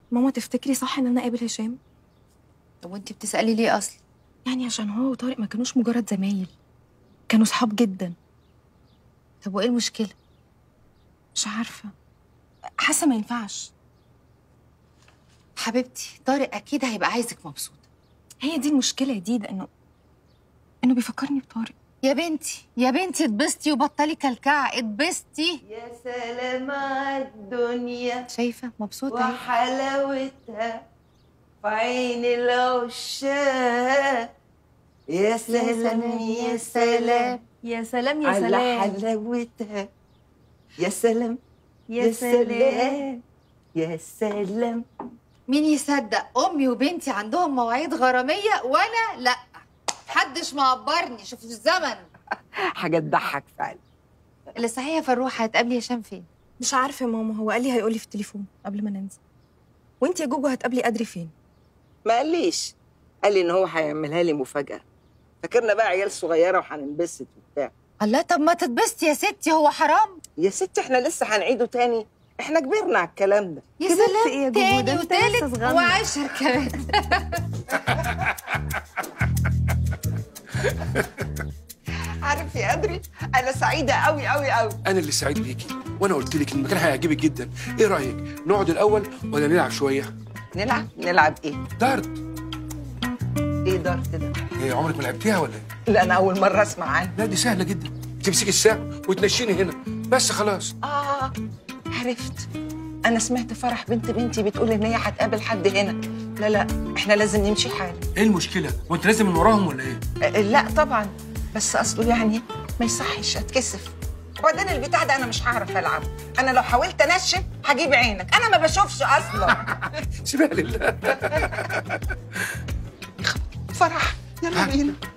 ماما تفتكري صح ان انا اقابل هشام طب وانت بتسالي ليه اصلا يعني عشان هو وطارق ما كانوش مجرد زمايل كانوا صحاب جدا طب وايه المشكله مش عارفه حاسه ما ينفعش حبيبتي طارق اكيد هيبقى عايزك مبسوطه هي دي المشكله يا ديدا انه انه بيفكرني بطارق يا بنتي يا بنتي اتبسطي وبطلي كلكعه اتبسطي يا سلام على الدنيا شايفه مبسوطه اهي وحلاوتها في عين العشاق يا سلام يا سلام يا سلام على حلاوتها يا سلام يا سلام يا سلام مين يصدق امي وبنتي عندهم مواعيد غراميه وانا لا محدش معبرني شوفوا الزمن حاجة تضحك فعلا اللي صحيح يا فروحه هتقابلي هشام فين مش عارفه يا ماما هو قال لي هيقول لي في التليفون قبل ما ننزل وانت يا جوجو هتقابلي قدري فين ما قاليش قال لي ان هو هيعملها لي مفاجأة فاكرنا بقى عيال صغيرة وهننبسط وبتاع الله طب ما تتبسطي يا ستي هو حرام يا ستي احنا لسه هنعيده تاني احنا كبرنا على الكلام ده يا كبرت سلام إيه يا جوجو؟ ده تاني أنت لسه وتالت صغنن. وعشر كمان عارف يا أدري أنا سعيدة قوي قوي قوي انا اللي سعيد بيكي وانا قلت لك المكان هيعجبك جدا ايه رايك نقعد الاول ولا نلعب شويه نلعب نلعب إيه؟ دارت إيه دارت ده؟ ايه عمرك ما لعبتيها ولا ايه لا أنا أول مرة أسمع عنه لا دي سهله جدا تمسكي السهم وتنشيني هنا بس خلاص آه عرفت أنا سمعت فرح بنت بنتي بتقول إن هي هتقابل حد هنا لا لا إحنا لازم نمشي حالا ايه المشكله وانت لازم من وراهم ولا ايه آه، لا طبعا بس أصله يعني ما يصحش أتكسف وبعدين البتاع ده أنا مش هعرف ألعبه أنا لو حاولت أنشن هجيب عينك أنا ما بشوفش أصلا سيبها لله فرح يلا بينا